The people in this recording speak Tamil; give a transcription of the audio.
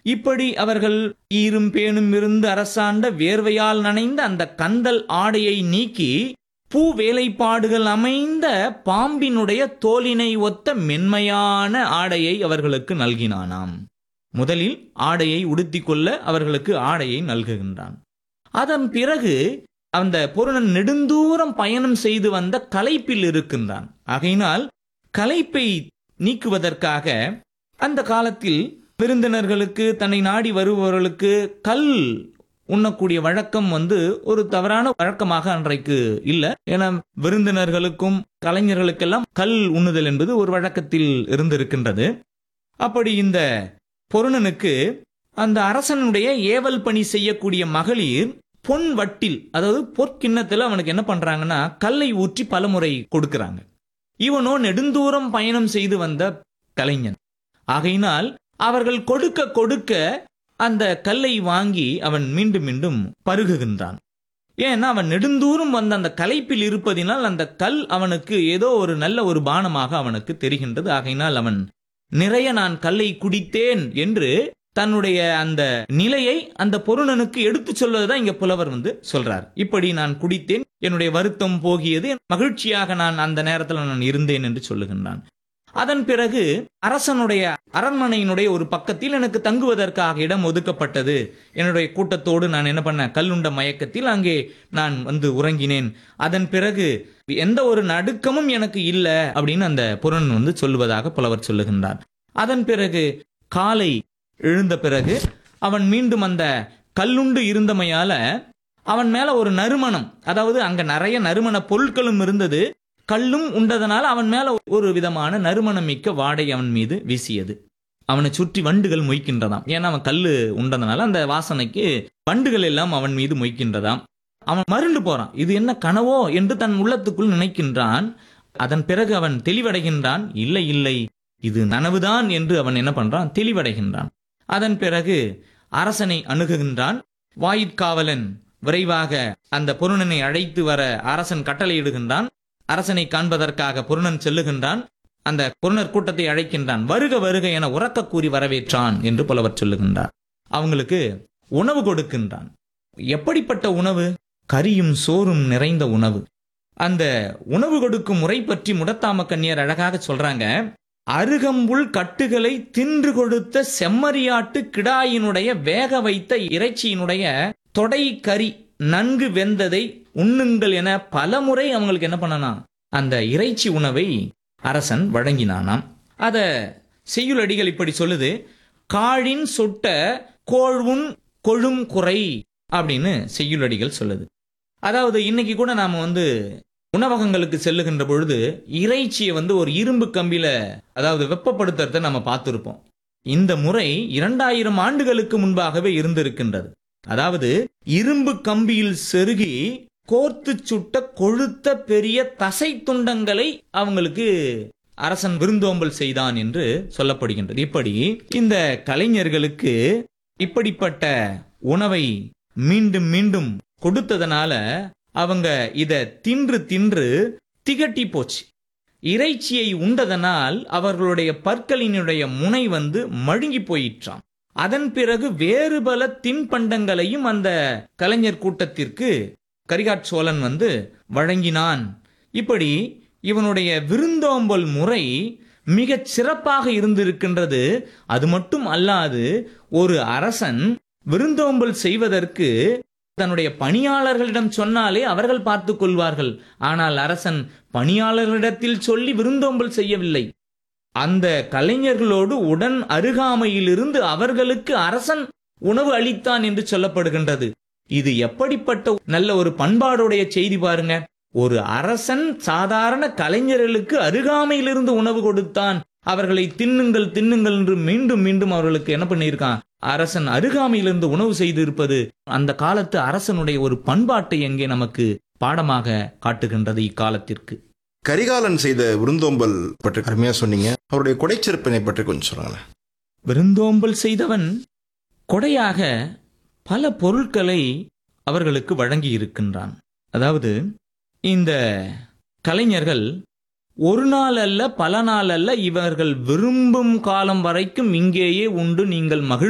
இப்படி அவர்கள் ஈரும் பேணும் இருந்து அரசாண்ட வேர்வையால் நனைந்த அந்த கந்தல் ஆடையை நீக்கி பூ வேலைப்பாடுகள் அமைந்த பாம்பினுடைய தோலினை ஒத்த மென்மையான ஆடையை அவர்களுக்கு நல்கினானாம் முதலில் ஆடையை உடுத்திக் கொள்ள அவர்களுக்கு ஆடையை நல்குகின்றான் அதன் பிறகு அந்த பொருணன் நெடுந்தூரம் பயணம் செய்து வந்த களைப்பில் இருக்கின்றான் ஆகையினால் களைப்பை நீக்குவதற்காக அந்த காலத்தில் விருந்தினர்களுக்கு தன்னை நாடி வருபவர்களுக்கு கல் உண்ணக்கூடிய வழக்கம் வந்து ஒரு தவறான வழக்கமாக அன்றைக்கு இல்ல ஏன்னா விருந்தினர்களுக்கும் கலைஞர்களுக்கெல்லாம் கல் உண்ணுதல் என்பது ஒரு வழக்கத்தில் இருந்திருக்கின்றது அப்படி இந்த பொருணனுக்கு அந்த அரசனுடைய ஏவல் பணி செய்யக்கூடிய மகளிர் பொன் வட்டில் அதாவது பொற்கிண்ணத்துல அவனுக்கு என்ன பண்றாங்கன்னா கல்லை ஊற்றி பலமுறை கொடுக்கறாங்க இவனோ நெடுந்தூரம் பயணம் செய்து வந்த கலைஞன் ஆகையினால் அவர்கள் கொடுக்க கொடுக்க அந்த கல்லை வாங்கி அவன் மீண்டும் மீண்டும் பருகுகின்றான் ஏன்னா அவன் நெடுந்தூரம் வந்த அந்த கலைப்பில் இருப்பதினால் அந்த கல் அவனுக்கு ஏதோ ஒரு நல்ல ஒரு பானமாக அவனுக்கு தெரிகின்றது ஆகையினால் அவன் நிறைய நான் கல்லை குடித்தேன் என்று தன்னுடைய அந்த நிலையை அந்த பொருணனுக்கு எடுத்துச் சொல்வதுதான் இங்க புலவர் வந்து சொல்றார் இப்படி நான் குடித்தேன் என்னுடைய வருத்தம் போகியது மகிழ்ச்சியாக நான் அந்த நேரத்தில் நான் இருந்தேன் என்று சொல்லுகின்றான் அதன் பிறகு அரசனுடைய அரண்மனையினுடைய ஒரு பக்கத்தில் எனக்கு தங்குவதற்காக இடம் ஒதுக்கப்பட்டது என்னுடைய கூட்டத்தோடு நான் என்ன பண்ணேன் கல்லுண்ட மயக்கத்தில் அங்கே நான் வந்து உறங்கினேன் அதன் பிறகு எந்த ஒரு நடுக்கமும் எனக்கு இல்லை அப்படின்னு அந்த புறன் வந்து சொல்லுவதாக புலவர் சொல்லுகின்றார் அதன் பிறகு காலை எழுந்த பிறகு அவன் மீண்டும் அந்த கல்லுண்டு இருந்தமையால அவன் மேல ஒரு நறுமணம் அதாவது அங்க நிறைய நறுமண பொருட்களும் இருந்தது கல்லும் உண்டதனால அவன் மேல ஒரு விதமான நறுமணம் மிக்க வாடை அவன் மீது வீசியது அவனை சுற்றி வண்டுகள் மொய்க்கின்றதாம் ஏன்னா அவன் கல்லு உண்டதனால அந்த வாசனைக்கு வண்டுகள் எல்லாம் அவன் மீது மொய்க்கின்றதாம் அவன் மருண்டு போறான் இது என்ன கனவோ என்று தன் உள்ளத்துக்குள் நினைக்கின்றான் அதன் பிறகு அவன் தெளிவடைகின்றான் இல்லை இல்லை இது நனவுதான் என்று அவன் என்ன பண்றான் தெளிவடைகின்றான் அதன் பிறகு அரசனை அணுகுகின்றான் வாயிற்காவலன் விரைவாக அந்த பொருணனை அழைத்து வர அரசன் கட்டளையிடுகின்றான் அரசனை காண்பதற்காக பொருணன் செல்லுகின்றான் அந்த பொருணர் கூட்டத்தை அழைக்கின்றான் வருக வருக என உறக்க கூறி வரவேற்றான் என்று புலவர் சொல்லுகின்றார் அவங்களுக்கு உணவு கொடுக்கின்றான் எப்படிப்பட்ட உணவு கரியும் சோறும் நிறைந்த உணவு அந்த உணவு கொடுக்கும் முறை பற்றி முடத்தாம கன்னியர் அழகாக சொல்றாங்க அருகம்புல் கட்டுகளை தின்று கொடுத்த செம்மறியாட்டு கிடாயினுடைய வேக வைத்த இறைச்சியினுடைய தொடை கறி நன்கு வெந்ததை உண்ணுங்கள் என பலமுறை அவங்களுக்கு என்ன பண்ணனா அந்த இறைச்சி உணவை அரசன் வழங்கினானாம் அத செய்யுளடிகள் இப்படி சொல்லுது காழின் சுட்ட கோழ்வுன் கொழும் குறை அப்படின்னு செய்யுளடிகள் சொல்லுது அதாவது இன்னைக்கு கூட நாம வந்து உணவகங்களுக்கு செல்லுகின்ற பொழுது இறைச்சியை வந்து ஒரு இரும்பு கம்பியில அதாவது வெப்பப்படுத்துறத நம்ம பார்த்திருப்போம் இந்த முறை இரண்டாயிரம் ஆண்டுகளுக்கு முன்பாகவே இருந்திருக்கின்றது அதாவது இரும்பு கம்பியில் செருகி கோர்த்து சுட்ட கொழுத்த பெரிய தசை துண்டங்களை அவங்களுக்கு அரசன் விருந்தோம்பல் செய்தான் என்று சொல்லப்படுகின்றது இப்படி இந்த கலைஞர்களுக்கு இப்படிப்பட்ட உணவை மீண்டும் மீண்டும் கொடுத்ததனால அவங்க இத தின்று தின்று திகட்டி போச்சு இறைச்சியை உண்டதனால் அவர்களுடைய பற்களினுடைய முனை வந்து மழுங்கி போயிற்றாம் அதன் பிறகு வேறு பல தின்பண்டங்களையும் அந்த கலைஞர் கூட்டத்திற்கு கரிகாட் சோழன் வந்து வழங்கினான் இப்படி இவனுடைய விருந்தோம்பல் முறை மிகச் சிறப்பாக இருந்திருக்கின்றது அது மட்டும் அல்லாது ஒரு அரசன் விருந்தோம்பல் செய்வதற்கு தன்னுடைய பணியாளர்களிடம் சொன்னாலே அவர்கள் பார்த்துக் கொள்வார்கள் ஆனால் அரசன் பணியாளர்களிடத்தில் சொல்லி விருந்தோம்பல் செய்யவில்லை அந்த கலைஞர்களோடு உடன் அருகாமையிலிருந்து அவர்களுக்கு அரசன் உணவு அளித்தான் என்று சொல்லப்படுகின்றது இது எப்படிப்பட்ட நல்ல ஒரு பண்பாடுடைய செய்தி பாருங்க ஒரு அரசன் சாதாரண கலைஞர்களுக்கு அருகாமையிலிருந்து உணவு கொடுத்தான் அவர்களை தின்னுங்கள் தின்னுங்கள் என்று மீண்டும் மீண்டும் அவர்களுக்கு என்ன பண்ணியிருக்கான் அரசன் அருகாமையிலிருந்து உணவு செய்து இருப்பது அந்த காலத்து அரசனுடைய ஒரு பண்பாட்டை எங்கே நமக்கு பாடமாக காட்டுகின்றது இக்காலத்திற்கு கரிகாலன் செய்த விருந்தோம்பல் பற்றி அருமையா சொன்னீங்க அவருடைய கொடைச்சிறப்பினை பற்றி கொஞ்சம் சொல்லுங்களேன் விருந்தோம்பல் செய்தவன் கொடையாக பல பொருட்களை அவர்களுக்கு வழங்கி இருக்கின்றான் அதாவது இந்த கலைஞர்கள் ஒரு நாள் அல்ல பல நாள் அல்ல இவர்கள் விரும்பும் காலம் வரைக்கும் இங்கேயே உண்டு நீங்கள் மகிழ்